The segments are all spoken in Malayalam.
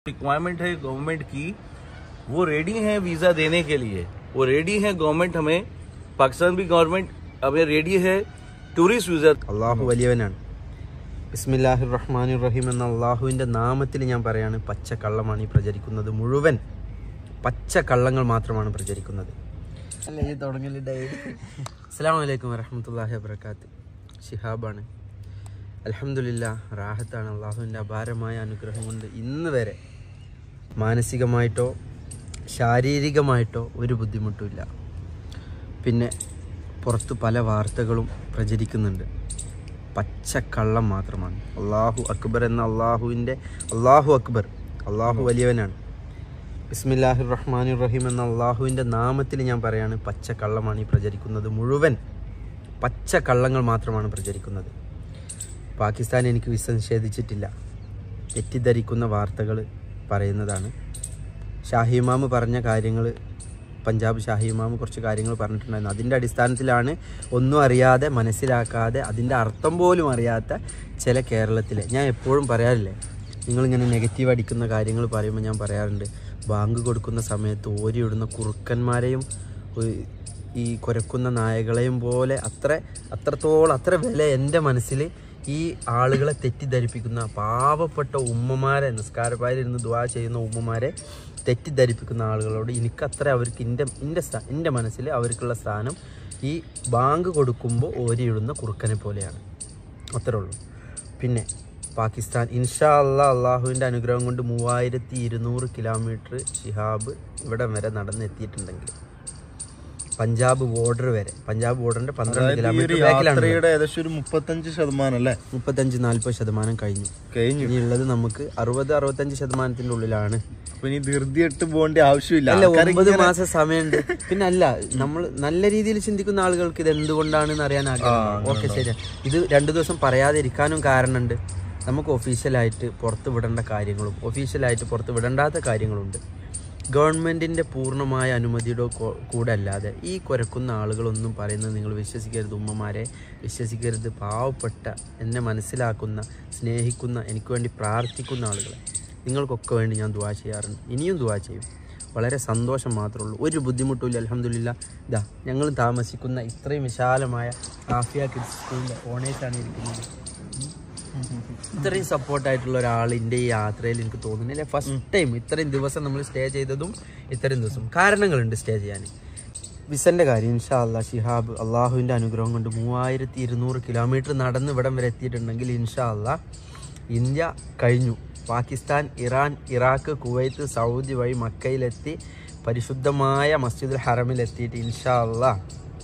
रिक्वायरमेंट है गवर्नमेंट की वो रेडी है वीजा देने के लिए वो रेडी है गवर्नमेंट हमें पाकिस्तान भी गवर्नमेंट हमें रेडी है टूरिस्ट वीजा അള്ളാഹു വലിയവനാണ് ബിസ്മില്ലാഹിർ റഹ്മാനിർ റഹീം എന്ന അള്ളാഹുവിൻ്റെ നാമത്തിൽ ഞാൻ പറയാണ് പച്ച കള്ളമാണ് ഈ പ്രചരിക്കുന്നത് മുഴുവൻ പച്ച കള്ളങ്ങൾ മാത്രമാണ് പ്രചരിക്കുന്നത് അല്ലേ ഈ തുടങ്ങലിൻ്റെ അസ്സാം വലൈക്കും വരഹമത്തല്ലാഹി വബർക്കാത്ത് ഷിഹാബാണ് അലഹമുല്ല റാഹത്താണ് അള്ളാഹുവിൻ്റെ അപാരമായ അനുഗ്രഹം കൊണ്ട് ഇന്ന് വരെ മാനസികമായിട്ടോ ശാരീരികമായിട്ടോ ഒരു ബുദ്ധിമുട്ടുമില്ല പിന്നെ പുറത്ത് പല വാർത്തകളും പ്രചരിക്കുന്നുണ്ട് പച്ചക്കള്ളം മാത്രമാണ് അള്ളാഹു അക്ബർ എന്ന അള്ളാഹുവിൻ്റെ അള്ളാഹു അക്ബർ അള്ളാഹു വലിയവനാണ് ബിസ്മില്ലാഹിർ റഹ്മാനിർ റഹീം എന്ന അള്ളാഹുവിൻ്റെ നാമത്തിൽ ഞാൻ പറയാണ് പച്ചക്കള്ളമാണ് ഈ പ്രചരിക്കുന്നത് മുഴുവൻ പച്ചക്കള്ളങ്ങൾ മാത്രമാണ് പ്രചരിക്കുന്നത് പാകിസ്ഥാൻ എനിക്ക് വിസ നിഷേധിച്ചിട്ടില്ല തെറ്റിദ്ധരിക്കുന്ന വാർത്തകൾ പറയുന്നതാണ് ഷാഹി ഇമാം പറഞ്ഞ കാര്യങ്ങൾ പഞ്ചാബ് ഷാഹി ഇമാം കുറച്ച് കാര്യങ്ങൾ പറഞ്ഞിട്ടുണ്ടായിരുന്നു അതിൻ്റെ അടിസ്ഥാനത്തിലാണ് ഒന്നും അറിയാതെ മനസ്സിലാക്കാതെ അതിൻ്റെ അർത്ഥം പോലും അറിയാത്ത ചില കേരളത്തിലെ ഞാൻ എപ്പോഴും പറയാറില്ലേ നിങ്ങളിങ്ങനെ നെഗറ്റീവ് അടിക്കുന്ന കാര്യങ്ങൾ പറയുമ്പോൾ ഞാൻ പറയാറുണ്ട് ബാങ്ക് കൊടുക്കുന്ന സമയത്ത് ഓരിയിടുന്ന കുറുക്കന്മാരെയും ഒരു ഈ കുരക്കുന്ന നായകളെയും പോലെ അത്ര അത്രത്തോളം അത്ര വില എൻ്റെ മനസ്സിൽ ഈ ആളുകളെ തെറ്റിദ്ധരിപ്പിക്കുന്ന പാവപ്പെട്ട ഉമ്മമാരെ നിസ്കാരപ്പായിരുന്ന് ദ്വാ ചെയ്യുന്ന ഉമ്മമാരെ തെറ്റിദ്ധരിപ്പിക്കുന്ന ആളുകളോട് എനിക്കത്ര അവർക്ക് എൻ്റെ എൻ്റെ സ്ഥാ എൻ്റെ മനസ്സിൽ അവർക്കുള്ള സ്ഥാനം ഈ ബാങ്ക് കൊടുക്കുമ്പോൾ ഓരിയിടുന്ന കുറുക്കനെ പോലെയാണ് അത്രേ ഉള്ളൂ പിന്നെ പാകിസ്ഥാൻ ഇൻഷാ അല്ലാ അള്ളാഹുവിൻ്റെ അനുഗ്രഹം കൊണ്ട് മൂവായിരത്തി ഇരുന്നൂറ് കിലോമീറ്റർ ഷിഹാബ് ഇവിടം വരെ നടന്നെത്തിയിട്ടുണ്ടെങ്കിൽ പഞ്ചാബ് ബോർഡർ വരെ പഞ്ചാബ് ബോർഡറിന്റെ പന്ത്രണ്ട് അതായത് ഈ കിലോമീറ്റർ ഒരു ബാക്കിലാണ് യാത്രയുടെ ഏകദേശം ഒരു മുപ്പത്തഞ്ച് ശതമാനം അല്ലേ മുപ്പത്തഞ്ച് നാൽപ്പത് ശതമാനം കഴിഞ്ഞു കഴിഞ്ഞു ഇനിയുള്ളത് നമുക്ക് അറുപത് അറുപത്തഞ്ച് ശതമാനത്തിന്റെ ഉള്ളിലാണ് അപ്പൊ ഇനി ധൃതിയിട്ട് പോകേണ്ട ആവശ്യമില്ല അല്ല ആൾക്കാര് ഒമ്പത് ഇങ്ങനെ- മാസം സമയമുണ്ട് പിന്നെ അല്ല നമ്മൾ നല്ല രീതിയിൽ ചിന്തിക്കുന്ന ആളുകൾക്ക് ഇത് എന്തുകൊണ്ടാണെന്ന് അറിയാൻ ആഗ്രഹം ഓക്കെ ശരി ഇത് രണ്ടു ദിവസം പറയാതിരിക്കാനും കാരണമുണ്ട് നമുക്ക് ഒഫീഷ്യലായിട്ട് പുറത്ത് വിടേണ്ട കാര്യങ്ങളും ഒഫീഷ്യലായിട്ട് പുറത്ത് വിടണ്ടാത്ത കാര്യങ്ങളുണ്ട് ഗവൺമെന്റിന്റെ പൂർണ്ണമായ അനുമതിയുടെ കൊ- കൂടെ അല്ലാതെ ഈ കുരക്കുന്ന ആളുകളൊന്നും പറയുന്നത് നിങ്ങൾ വിശ്വസിക്കരുത് ഉമ്മമാരെ വിശ്വസിക്കരുത് പാവപ്പെട്ട എന്നെ മനസ്സിലാക്കുന്ന സ്നേഹിക്കുന്ന എനിക്ക് വേണ്ടി പ്രാർത്ഥിക്കുന്ന ആളുകളെ നിങ്ങൾക്കൊക്കെ വേണ്ടി ഞാൻ ദുവാ ചെയ്യാറുണ്ട് ഇനിയും ദുവാ ചെയ്യും വളരെ സന്തോഷം മാത്രമേ ഉള്ളൂ ഒരു ബുദ്ധിമുട്ടുമില്ല അലഹമില്ല ഇതാ ഞങ്ങൾ താമസിക്കുന്ന ഇത്രയും വിശാലമായ ആഫിയ കിഡ്സ് സ്കൂളിൻ്റെ ഓണേഴ്സാണ് ഇരിക്കുന്നത് ഇത്രയും സപ്പോർട്ടായിട്ടുള്ള ഒരാൾ എൻ്റെ ഈ യാത്രയിൽ എനിക്ക് തോന്നുന്നില്ല ഫസ്റ്റ് ടൈം ഇത്രയും ദിവസം നമ്മൾ സ്റ്റേ ചെയ്തതും ഇത്രയും ദിവസം കാരണങ്ങളുണ്ട് സ്റ്റേ ചെയ്യാൻ വിസന്റെ കാര്യം ഇൻഷാ അല്ലാ ഷിഹാബ് അള്ളാഹുവിൻ്റെ അനുഗ്രഹം കൊണ്ട് മൂവായിരത്തി ഇരുന്നൂറ് കിലോമീറ്റർ നടന്ന് ഇവിടം വരെ എത്തിയിട്ടുണ്ടെങ്കിൽ ഇൻഷാ അല്ലാ ഇന്ത്യ കഴിഞ്ഞു Pakistan Iran Iraq Kuwait Saudi വഴി മക്കയിലെത്തി പരിശുദ്ധമായ മസ്ജിദുൽ ഹറമിലെത്തിയിട്ട് ഇൻഷാ അല്ലാ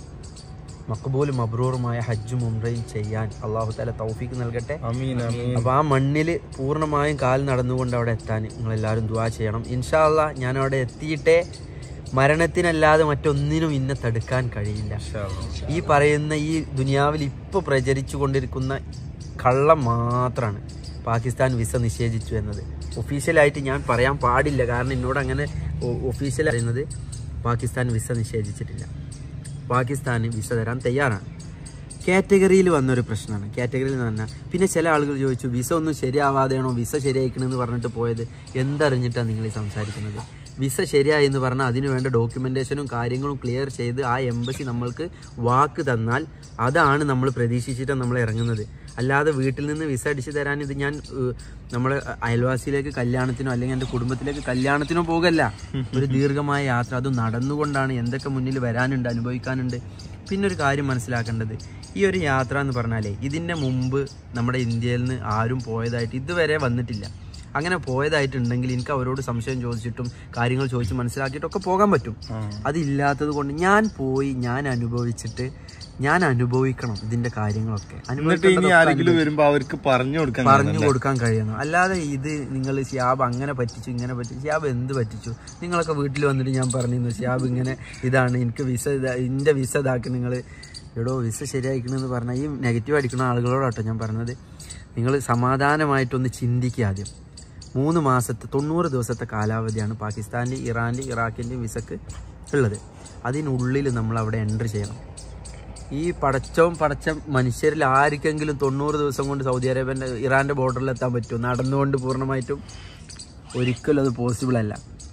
മക്ബൂലും മബ്രൂറുമായ ഹജ്ജും ഉംറയും ചെയ്യാൻ അള്ളാഹു താല തൗഫീക്ക് നൽകട്ടെ അമീൻ അമീൻ അപ്പോൾ ആ മണ്ണിൽ പൂർണ്ണമായും കാൽ നടന്നുകൊണ്ട് അവിടെ എത്താൻ നിങ്ങളെല്ലാവരും ദുവാ ചെയ്യണം ഇൻഷാ അല്ലാ ഞാൻ അവിടെ എത്തിയിട്ടേ മരണത്തിനല്ലാതെ മറ്റൊന്നിനും ഇന്നെ തടുക്കാൻ കഴിയില്ല ഈ പറയുന്ന ഈ ദുനിയാവിൽ ഇപ്പോൾ പ്രചരിച്ചു കൊണ്ടിരിക്കുന്ന കള്ളം മാത്രമാണ് പാകിസ്ഥാൻ വിസ നിഷേധിച്ചു എന്നത് ഒഫീഷ്യലായിട്ട് ഞാൻ പറയാൻ പാടില്ല കാരണം എന്നോട് അങ്ങനെ ഒഫീഷ്യൽ പറയുന്നത് പാകിസ്ഥാൻ വിസ നിഷേധിച്ചിട്ടില്ല പാകിസ്ഥാന് വിസ തരാൻ തയ്യാറാണ് കാറ്റഗറിയിൽ വന്നൊരു പ്രശ്നമാണ് കാറ്റഗറിയിൽ എന്ന് പറഞ്ഞാൽ പിന്നെ ചില ആളുകൾ ചോദിച്ചു വിസ ഒന്നും ശരിയാവാതെയാണോ വിസ ശരിയായിക്കണമെന്ന് പറഞ്ഞിട്ട് പോയത് എന്തറിഞ്ഞിട്ടാണ് നിങ്ങൾ ഈ സംസാരിക്കുന്നത് വിസ ശരിയായി എന്ന് പറഞ്ഞാൽ അതിന് വേണ്ട ഡോക്യുമെൻറ്റേഷനും കാര്യങ്ങളും ക്ലിയർ ചെയ്ത് ആ എംബസി നമ്മൾക്ക് വാക്ക് തന്നാൽ അതാണ് നമ്മൾ പ്രതീക്ഷിച്ചിട്ടാണ് നമ്മൾ ഇറങ്ങുന്നത് അല്ലാതെ വീട്ടിൽ നിന്ന് വിസ അടിച്ചു തരാൻ ഇത് ഞാൻ ഏഹ്, നമ്മളെ അയൽവാസിയിലേക്ക് കല്യാണത്തിനോ അല്ലെങ്കിൽ എൻ്റെ കുടുംബത്തിലേക്ക് കല്യാണത്തിനോ പോകല്ല ഒരു ദീർഘമായ യാത്ര അത് നടന്നുകൊണ്ടാണ് എന്തൊക്കെ മുന്നിൽ വരാനുണ്ട് അനുഭവിക്കാനുണ്ട് പിന്നെ ഒരു കാര്യം മനസ്സിലാക്കേണ്ടത് ഈ ഒരു യാത്ര എന്ന് പറഞ്ഞാലേ ഇതിൻ്റെ മുമ്പ് നമ്മുടെ ഇന്ത്യയിൽ നിന്ന് ആരും പോയതായിട്ട് ഇതുവരെ വന്നിട്ടില്ല അങ്ങനെ പോയതായിട്ടുണ്ടെങ്കിൽ എനിക്ക് അവരോട് സംശയം ചോദിച്ചിട്ടും കാര്യങ്ങൾ ചോദിച്ച് മനസ്സിലാക്കിയിട്ടൊക്കെ പോകാൻ പറ്റും അതില്ലാത്തത് കൊണ്ട് ഞാൻ പോയി ഞാൻ അനുഭവിച്ചിട്ട് ഞാൻ അനുഭവിക്കണം ഇതിന്റെ കാര്യങ്ങളൊക്കെ എന്നിട്ട് ഇനി അനുഭവിക്കേണ്ടതൊക്കെ ആരെങ്കിലും വരുമ്പോ അവർക്ക് പറഞ്ഞു കൊടുക്കാൻ പറഞ്ഞു കൊടുക്കാൻ കഴിയണം അല്ലാതെ ഇത് നിങ്ങൾ ഷിയാബ് അങ്ങനെ പറ്റിച്ചു ഇങ്ങനെ പറ്റിച്ചു ഷിയാബ് എന്ത് പറ്റിച്ചു നിങ്ങളൊക്കെ വീട്ടിൽ വന്നിട്ട് ഞാൻ പറഞ്ഞിരുന്നു ഷിയാബ് ഇങ്ങനെ ഇതാണ് എനിക്ക് വിസ ഇതാ എൻ്റെ വിസ ഇതാക്കി നിങ്ങൾ എടോ വിസ ശരിയായിക്കണമെന്ന് പറഞ്ഞാൽ ഈ നെഗറ്റീവ് അടിക്കുന്ന ആളുകളോടാട്ടോ ഞാൻ പറഞ്ഞത് നിങ്ങൾ സമാധാനമായിട്ടൊന്ന് ചിന്തിക്കുക ആദ്യം മൂന്ന് മാസത്തെ തൊണ്ണൂറ് ദിവസത്തെ കാലാവധിയാണ് പാകിസ്ഥാൻ്റെ ഇറാൻ്റെ ഇറാഖിൻ്റെയും വിസക്ക് ഉള്ളത് അതിനുള്ളിൽ നമ്മൾ അവിടെ എൻട്രി ചെയ്യണം ഈ പടച്ചവും പടച്ച മനുഷ്യരിൽ ആർക്കെങ്കിലും തൊണ്ണൂറ് ദിവസം കൊണ്ട് സൗദി അറേബ്യൻ്റെ ഇറാൻ്റെ ബോർഡറിൽ എത്താൻ പറ്റുമോ നടന്നുകൊണ്ട് പൂർണ്ണമായിട്ടും ഒരിക്കലും അത് പോസിബിൾ അല്ല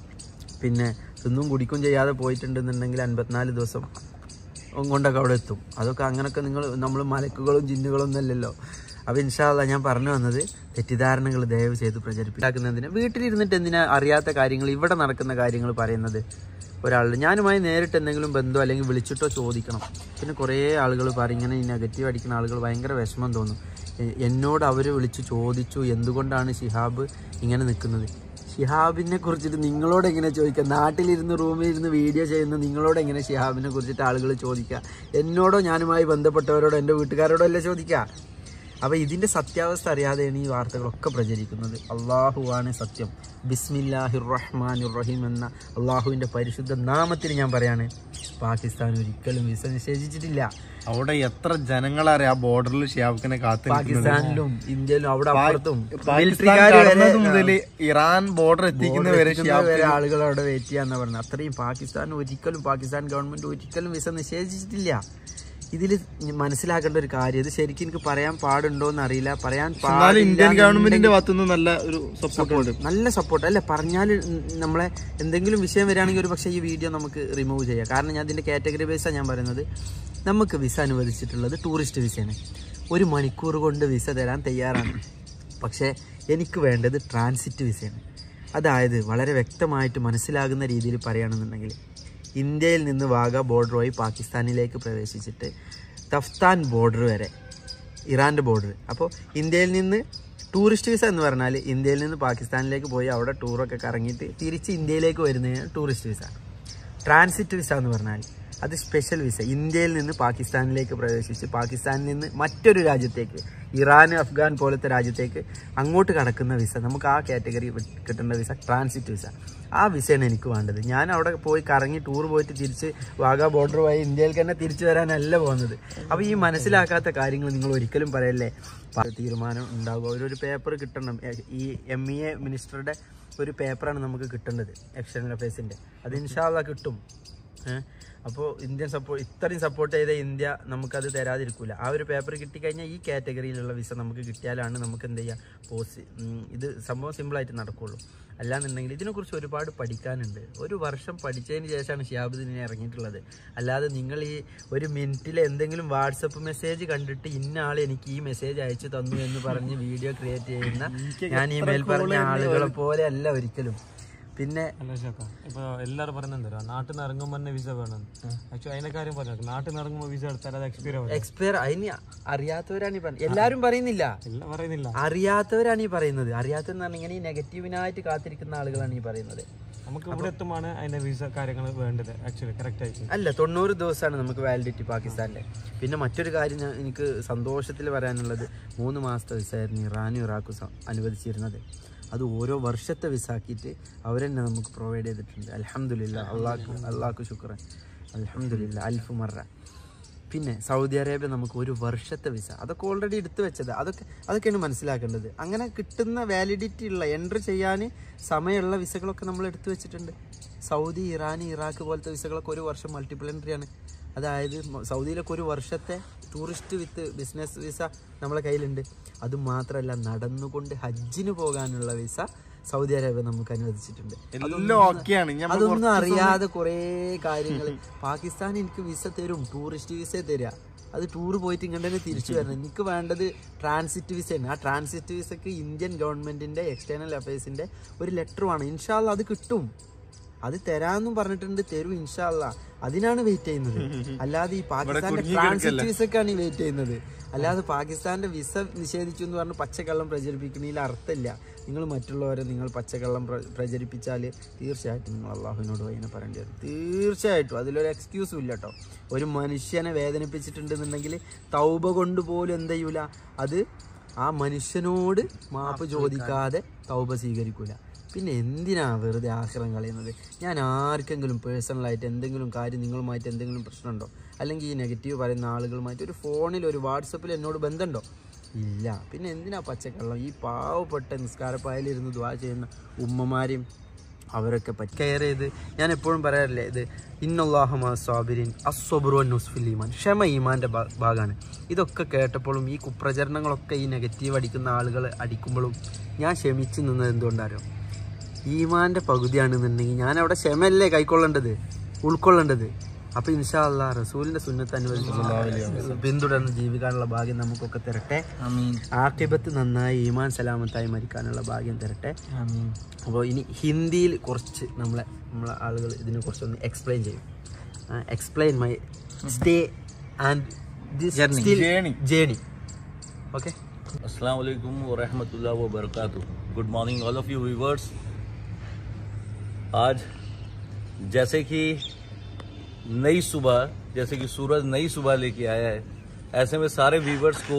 പിന്നെ തിന്നും കുടിക്കും ചെയ്യാതെ പോയിട്ടുണ്ടെന്നുണ്ടെങ്കിൽ അൻപത്തിനാല് ദിവസം കൊണ്ടൊക്കെ അവിടെ എത്തും അതൊക്കെ അങ്ങനെയൊക്കെ നിങ്ങൾ നമ്മൾ മലക്കുകളും ജിന്നുകളൊന്നും അല്ലല്ലോ അപ്പോൾ ഇൻഷാല്ല ഞാൻ പറഞ്ഞു വന്നത് തെറ്റിദ്ധാരണകൾ ദയവ് ചെയ്ത് പ്രചരിപ്പിക്കുന്നതിന് വീട്ടിലിരുന്നിട്ട് എന്തിനാ അറിയാത്ത കാര്യങ്ങൾ ഇവിടെ നടക്കുന്ന കാര്യങ്ങൾ പറയുന്നത് ഒരാൾ ഞാനുമായി നേരിട്ട് എന്തെങ്കിലും ബന്ധം അല്ലെങ്കിൽ വിളിച്ചിട്ടോ ചോദിക്കണം പിന്നെ കുറേ ആളുകൾ പറയും ഇങ്ങനെ ഈ നെഗറ്റീവ് അടിക്കുന്ന ആളുകൾ ഭയങ്കര വിഷമം തോന്നും എ- എന്നോട് അവർ വിളിച്ച് ചോദിച്ചു എന്തുകൊണ്ടാണ് ഷിഹാബ് ഇങ്ങനെ നിൽക്കുന്നത് ഷിഹാബിനെ കുറിച്ചിട്ട് നിങ്ങളോട് എങ്ങനെ ചോദിക്കുക നാട്ടിലിരുന്ന് റൂമിൽ ഇരുന്ന് വീഡിയോ ചെയ്യുന്ന നിങ്ങളോട് എങ്ങനെ ഷിഹാബിനെ കുറിച്ചിട്ട് ആളുകൾ ചോദിക്കുക എന്നോടോ ഞാനുമായി ബന്ധപ്പെട്ടവരോടോ എൻ്റെ വീട്ടുകാരോടോ അല്ല ചോദിക്കുക അപ്പോൾ ഇതിൻ്റെ സത്യാവസ്ഥ അറിയാതെയാണ് ഈ വാർത്തകളൊക്കെ പ്രചരിക്കുന്നത് അള്ളാഹുവാണ് സത്യം ബിസ്മില്ലാഹിർ റഹ്മാനിർ റഹീം എന്ന അള്ളാഹുവിൻ്റെ പരിശുദ്ധ നാമത്തിൽ ഞാൻ പറയാണ് പാകിസ്ഥാൻ ഒരിക്കലും വിസ നിഷേധിച്ചിട്ടില്ല അവിടെ എത്ര ജനങ്ങളറിയാം ആ ബോർഡറിൽ ഷിയാബിനെ കാത്തു പാകിസ്ഥാനിലും ഇന്ത്യയിലും അവിടെ അപ്പുറത്തും പാകിസ്ഥാൻ മിലിറ്ററിക്കാര് വരെ കടന്നത് മുതൽ ഇറാൻ ബോർഡർ എത്തിക്കുന്ന വരെ ഷിയാബ് വരെ ആളുകൾ അവിടെ വെയിറ്റ് ചെയ്യാന്ന് പറഞ്ഞത് അത്രയും പാകിസ്ഥാൻ ഒരിക്കലും പാകിസ്ഥാൻ ഗവൺമെന്റ് ഒരിക്കലും വിസ നിഷേധിച്ചിട്ടില്ല ഇതിൽ മനസ്സിലാക്കേണ്ട ഒരു കാര്യം ഇത് ശരിക്കും എനിക്ക് പറയാൻ പാടുണ്ടോ എന്ന് അറിയില്ല പറയാൻ എന്നാലും ഇന്ത്യൻ പാടില്ല ഗവൺമെന്റിന്റെ ഭാഗത്തുനിന്ന് നല്ല ഒരു സപ്പോർട്ട് ഉണ്ട് നല്ല സപ്പോർട്ട് അല്ല പറഞ്ഞാൽ നമ്മളെ എന്തെങ്കിലും വിഷയം വരികയാണെങ്കിൽ ഒരു പക്ഷേ ഈ വീഡിയോ നമുക്ക് റിമൂവ് ചെയ്യാം കാരണം ഞാൻ ഇതിൻ്റെ കാറ്റഗറി ബേസാണ് ഞാൻ പറയുന്നത് നമുക്ക് വിസ അനുവദിച്ചിട്ടുള്ളത് ടൂറിസ്റ്റ് വിസയാണ് ഒരു മണിക്കൂർ കൊണ്ട് വിസ തരാൻ തയ്യാറാണ് പക്ഷേ എനിക്ക് വേണ്ടത് ട്രാൻസിറ്റ് വിസയാണ് അതായത് വളരെ വ്യക്തമായിട്ട് മനസ്സിലാകുന്ന രീതിയിൽ പറയുകയാണെന്നുണ്ടെങ്കിൽ ഇന്ത്യയിൽ നിന്ന് വാഗ ബോർഡർ വഴി പാകിസ്ഥാനിലേക്ക് പ്രവേശിച്ചിട്ട് തഫ്താൻ ബോർഡർ വരെ ഇറാൻ്റെ ബോർഡർ അപ്പോൾ ഇന്ത്യയിൽ നിന്ന് ടൂറിസ്റ്റ് വിസ എന്ന് പറഞ്ഞാൽ ഇന്ത്യയിൽ നിന്ന് പാകിസ്ഥാനിലേക്ക് പോയി അവിടെ ടൂറൊക്കെ കറങ്ങിയിട്ട് തിരിച്ച് ഇന്ത്യയിലേക്ക് വരുന്നതിന് ടൂറിസ്റ്റ് വിസ ട്രാൻസിറ്റ് വിസ എന്ന് പറഞ്ഞാൽ അത് സ്പെഷ്യൽ വിസ ഇന്ത്യയിൽ നിന്ന് പാകിസ്ഥാനിലേക്ക് പ്രവേശിച്ച് പാകിസ്ഥാനിൽ നിന്ന് മറ്റൊരു രാജ്യത്തേക്ക് ഇറാൻ അഫ്ഗാൻ പോലത്തെ രാജ്യത്തേക്ക് അങ്ങോട്ട് കടക്കുന്ന വിസ നമുക്ക് ആ കാറ്റഗറി കിട്ടേണ്ട വിസ ട്രാൻസിറ്റ് വിസ ആ വിസയാണ് എനിക്ക് വേണ്ടത് ഞാൻ അവിടെ പോയി കറങ്ങി ടൂർ പോയിട്ട് തിരിച്ച് വാഗാ ബോർഡർ വഴി ഇന്ത്യയിൽ തന്നെ തിരിച്ചു വരാനല്ല പോകുന്നത് അപ്പോൾ ഈ മനസ്സിലാക്കാത്ത കാര്യങ്ങൾ നിങ്ങൾ ഒരിക്കലും പറയല്ലേ പ- തീരുമാനം ഉണ്ടാകുക ഒരു പേപ്പർ കിട്ടണം എ- ഈ എം ഇ എ മിനിസ്റ്ററുടെ ഒരു പേപ്പറാണ് നമുക്ക് കിട്ടേണ്ടത് എക്സ്റ്റേണൽ അഫയേഴ്സിൻ്റെ അത് ഇൻഷാല്ല കിട്ടും അപ്പോൾ ഇന്ത്യൻ സപ്പോർട്ട് ഇത്രയും സപ്പോർട്ട് ചെയ്ത ഇന്ത്യ നമുക്കത് തരാതിരിക്കില്ല ആ ഒരു പേപ്പർ കിട്ടിക്കഴിഞ്ഞാൽ ഈ കാറ്റഗറിയിലുള്ള വിസ നമുക്ക് കിട്ടിയാലാണ് നമുക്ക് എന്ത് ചെയ്യുക പോസ് ഇത് സംഭവം സിമ്പിളായിട്ട് നടക്കുള്ളൂ അല്ലാന്നുണ്ടെങ്കിൽ ഇതിനെക്കുറിച്ച് ഒരുപാട് പഠിക്കാനുണ്ട് ഒരു വർഷം പഠിച്ചതിന് ശേഷമാണ് ഷിയാബുദ്ദീനെ ഇറങ്ങിയിട്ടുള്ളത് അല്ലാതെ നിങ്ങൾ ഈ ഒരു മിനിറ്റിൽ എന്തെങ്കിലും വാട്സപ്പ് മെസ്സേജ് കണ്ടിട്ട് ഇന്ന ആൾ എനിക്ക് ഈ മെസ്സേജ് അയച്ചു തന്നു എന്ന് പറഞ്ഞ് വീഡിയോ ക്രിയേറ്റ് ചെയ്യുന്ന ഞാൻ ഈ മേൽ പറഞ്ഞ ആളുകളെ പോലെ അല്ല ഒരിക്കലും പിന്നെ അല്ല ഷാക്ക ഇപ്പൊ എല്ലാരും പറയുന്നത് എന്താ നാട്ടിൽ നിന്ന് ഇറങ്ങുമ്പോൾ തന്നെ വിസ വേണം ആക്ച്വലി അതിന്റെ കാര്യം പറഞ്ഞു നാട്ടിൽ നിന്ന് ഇറങ്ങുമ്പോൾ വിസ എടുത്താൽ അത് എക്സ്പയർ ആവും എക്സ്പയർ അതിന് അറിയാത്തവരാണ് ഈ പറയുന്നത് എല്ലാവരും പറയുന്നില്ല എല്ലാം പറയുന്നില്ല അറിയാത്തവരാണ് ഈ പറയുന്നത് അറിയാത്തവരെന്ന് പറഞ്ഞാൽ ഇങ്ങനെ ഈ നെഗറ്റീവിനായിട്ട് കാത്തിരിക്കുന്ന ആളുകളാണ് ഈ പറയുന്നത് നമുക്ക് ഇവിടെ എത്തുമാണ് അതിന്റെ വിസ കാര്യങ്ങൾ വേണ്ടത് ആക്ച്വലി കറക്റ്റ് ആയിട്ട് അല്ല തൊണ്ണൂറ് ദിവസമാണ് നമുക്ക് വാലിഡിറ്റി പാകിസ്ഥാനിലെ പിന്നെ മറ്റൊരു കാര്യം ഞാൻ എനിക്ക് സന്തോഷത്തിൽ പറയാനുള്ളത് മൂന്ന് മാസത്തെ വിസയായിരുന്നു ഇറാനും ഇറാഖും സ- അനുവദിച്ചിരുന്നത് അത് ഓരോ വർഷത്തെ വിസാക്കിയിട്ട് അവരെന്നെ നമുക്ക് പ്രൊവൈഡ് ചെയ്തിട്ടുണ്ട് അലഹമുല്ല അള്ളാഹ് അള്ളാഹ്ക്ക് ശുക്രൻ അലഹമുല്ല അൽഫ് മറ പിന്നെ സൗദി അറേബ്യ നമുക്ക് ഒരു വർഷത്തെ വിസ അതൊക്കെ ഓൾറെഡി എടുത്തു വെച്ചത് അതൊക്കെ അതൊക്കെയാണ് മനസ്സിലാക്കേണ്ടത് അങ്ങനെ കിട്ടുന്ന വാലിഡിറ്റി ഉള്ള എൻട്രി ചെയ്യാൻ സമയമുള്ള വിസകളൊക്കെ നമ്മൾ എടുത്തു വെച്ചിട്ടുണ്ട് സൗദി ഇറാൻ ഇറാഖ് പോലത്തെ വിസകളൊക്കെ ഒരു വർഷം മൾട്ടിപ്പിൾ എൻട്രി ആണ് അതായത് മ- സൗദിയിലൊക്കെ ഒരു വർഷത്തെ ടൂറിസ്റ്റ് വിത്ത് ബിസിനസ് വിസ നമ്മളെ കയ്യിലുണ്ട് അത് മാത്രമല്ല നടന്നുകൊണ്ട് ഹജ്ജിന് പോകാനുള്ള വിസ സൗദി അറേബ്യ നമുക്ക് അനുവദിച്ചിട്ടുണ്ട് എല്ലാം ഓക്കെയാണ് ഞാൻ അതൊന്നും അറിയാതെ കുറേ കാര്യങ്ങൾ പാകിസ്ഥാൻ എനിക്ക് വിസ തരും ടൂറിസ്റ്റ് വിസ തരിക അത് ടൂർ പോയിട്ട് ഇങ്ങോട്ട് തന്നെ തിരിച്ചു വരണം എനിക്ക് വേണ്ടത് ട്രാൻസിറ്റ് വിസയാണ് ആ ട്രാൻസിറ്റ് വിസക്ക് ഇന്ത്യൻ ഗവൺമെന്റിന്റെ എക്സ്റ്റേണൽ അഫയേഴ്സിന്റെ ഒരു ലെറ്ററുമാണ് ഇൻഷാല്ല അത് കിട്ടും അത് തരാന്നും പറഞ്ഞിട്ടുണ്ട് തരും ഇൻഷാല്ല അതിനാണ് വെയിറ്റ് ചെയ്യുന്നത് അല്ലാതെ ഈ പാകിസ്ഥാന്റെ ട്രാൻസിറ്റ് വിസക്കാണ് ഈ വെയിറ്റ് ചെയ്യുന്നത് അല്ലാതെ പാകിസ്ഥാന്റെ വിസ നിഷേധിച്ചു എന്ന് പറഞ്ഞ് പച്ചക്കള്ളം പ്രചരിപ്പിക്കുന്നതിൽ അർത്ഥമില്ല നിങ്ങൾ മറ്റുള്ളവരെ നിങ്ങൾ പച്ചക്കള്ളം പ്ര- പ്രചരിപ്പിച്ചാൽ തീർച്ചയായിട്ടും നിങ്ങൾ അള്ളാഹുവിനോട് അതിനെ പറയേണ്ടി വരും തീർച്ചയായിട്ടും അതിലൊരു എക്സ്ക്യൂസും ഇല്ല കേട്ടോ ഒരു മനുഷ്യനെ വേദനിപ്പിച്ചിട്ടുണ്ടെന്നുണ്ടെങ്കിൽ തൗബ കൊണ്ട് പോലും എന്ത് ചെയ്യൂല അത് ആ മനുഷ്യനോട് മാപ്പ് ചോദിക്കാതെ തൗബ സ്വീകരിക്കൂല പിന്നെ എന്തിനാ വെറുതെ ആശ്രയം കളയുന്നത് ഞാൻ ആർക്കെങ്കിലും പേഴ്സണലായിട്ട് എന്തെങ്കിലും കാര്യം നിങ്ങളുമായിട്ട് എന്തെങ്കിലും പ്രശ്നമുണ്ടോ അല്ലെങ്കിൽ ഈ നെഗറ്റീവ് പറയുന്ന ആളുകളുമായിട്ട് ഒരു ഫോണിൽ ഒരു വാട്സപ്പിൽ എന്നോട് ബന്ധമുണ്ടോ ഇല്ല പിന്നെ എന്തിനാ പച്ചക്കള്ളം ഈ പാവപ്പെട്ട നിസ്കാരപ്പായലിരുന്ന് ദ്വാ ചെയ്യുന്ന ഉമ്മമാരെയും അവരൊക്കെ പറ്റി കെയർ ചെയ്ത് ഞാൻ എപ്പോഴും പറയാറില്ലേ ഇത് ഇന്നല്ലാഹുമാ സ്വാബിരിൻ അസ്വബുറു നുസ്ഫിൽ ഈമാൻ ക്ഷമ ഈമാൻ്റെ ഭാഗമാണ് ഇതൊക്കെ കേട്ടപ്പോഴും ഈ കുപ്രചരണങ്ങളൊക്കെ ഈ നെഗറ്റീവ് അടിക്കുന്ന ആളുകൾ അടിക്കുമ്പോഴും ഞാൻ ക്ഷമിച്ചു നിന്നത് എന്തുകൊണ്ടാരോ ഈമാന്റെ പകുതിയാണെന്നുണ്ടെങ്കിൽ ഞാൻ അവിടെ ക്ഷമയല്ലേ കൈക്കൊള്ളേണ്ടത് ഉൾക്കൊള്ളേണ്ടത് അപ്പൊ ഇൻഷാ അല്ലാ റസൂലിന്റെ സുന്നത്ത് അനുവദിച്ച് പിന്തുടർന്ന് ജീവിക്കാനുള്ള ഭാഗ്യം നമുക്കൊക്കെ തരട്ടെ ആക്കിബത്ത് നന്നായി ഈമാൻ സലാമത്തായി മരിക്കാനുള്ള ഭാഗ്യം തരട്ടെ അപ്പോൾ ഇനി ഹിന്ദിയിൽ കുറച്ച് നമ്മളെ നമ്മളെ ആളുകൾ ഇതിനെ കുറിച്ചൊന്ന് എക്സ്പ്ലെയിൻ ചെയ്യും explain my stay and Journey. Journey okay अस्सलाम वालेकुम वरहमतुल्लाह वबरकातुह good morning all of you viewers आज जैसे कि नई सुबह जैसे कि सूरज नई सुबह लेके आया है ऐसे में सारे व्यूवर्स को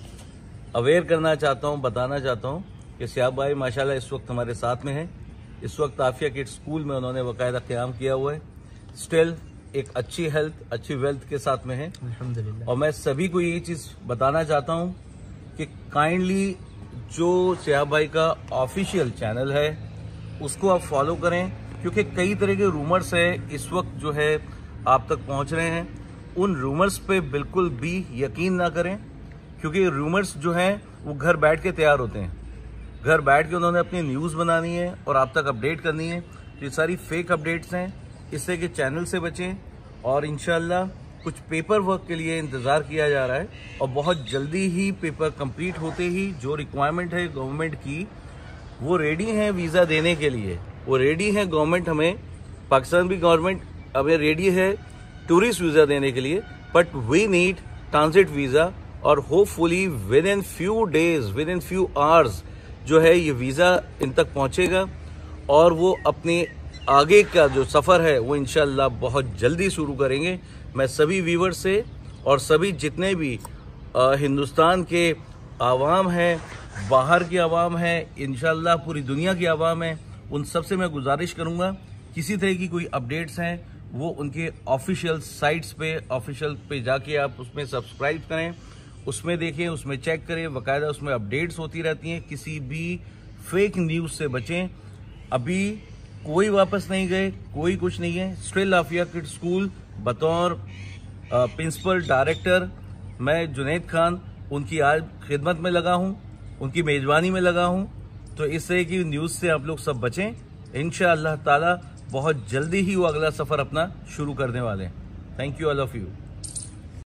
अवेयर करना चाहता हूँ बताना चाहता हूँ कि सियाब भाई माशाल्लाह इस वक्त हमारे साथ में है इस वक्त आफिया किड स्कूल में उन्होंने बाकायदा क्याम किया हुआ है स्टिल एक अच्छी हेल्थ अच्छी वेल्थ के साथ में है अल्हम्दुलिल्लाह और मैं सभी को ये चीज बताना चाहता हूं कि काइंडली जो सियाह भाई का ऑफिशियल चैनल है उसको आप फॉलो करें क्योंकि कई तरह के रूमर्स है इस वक्त जो है आप तक पहुंच रहे हैं उन रूमर्स पे बिल्कुल भी यकीन ना करें क्योंकि रूमर्स जो हैं वो घर बैठ के तैयार होते हैं घर बैठ के उन्होंने अपनी न्यूज़ बनानी है और आप तक अपडेट करनी है तो ये सारी फेक अपडेट्स हैं इससे कि चैनल से बचें और इनशाला कुछ पेपर वर्क के लिए इंतज़ार किया जा रहा है और बहुत जल्दी ही पेपर कंप्लीट होते ही जो रिक्वायरमेंट है गवर्नमेंट की वो रेडी है वीज़ा देने के लिए वो रेडी है गवर्नमेंट हमें पाकिस्तान भी गवर्नमेंट हमें रेडी है टूरिस्ट वीज़ा देने के लिए but we need transit visa और hopefully within few days within few hours जो है ये वीज़ा इन तक पहुंचेगा और वो अपने आगे का जो सफ़र है वो इंशाल्लाह बहुत जल्दी शुरू करेंगे मैं सभी व्यूवर्स से और सभी जितने भी अ, हिंदुस्तान के आवाम हैं बाहर की आवाम है इंशाल्लाह पूरी दुनिया की आवाम है उन सब से मैं गुजारिश करूंगा किसी तरह की कोई अपडेट्स हैं वो उनके ऑफिशियल साइट्स पे ऑफिशियल पे जाके आप उसमें सब्सक्राइब करें उसमें देखें उसमें चेक करें बाकायदा उसमें अपडेट्स होती रहती हैं किसी भी फेक न्यूज़ से बचें अभी कोई वापस नहीं गए कोई कुछ नहीं है स्टिल आफिया किड स्कूल बतौर प्रिंसिपल डायरेक्टर मैं जुनेद खान उनकी आज खिदमत में लगा हूं उनकी मेजबानी में लगा हूं तो इस तरह की न्यूज़ से आप लोग सब बचें इन ताला बहुत जल्दी ही वो अगला सफ़र अपना शुरू करने वाले हैं thank you all of you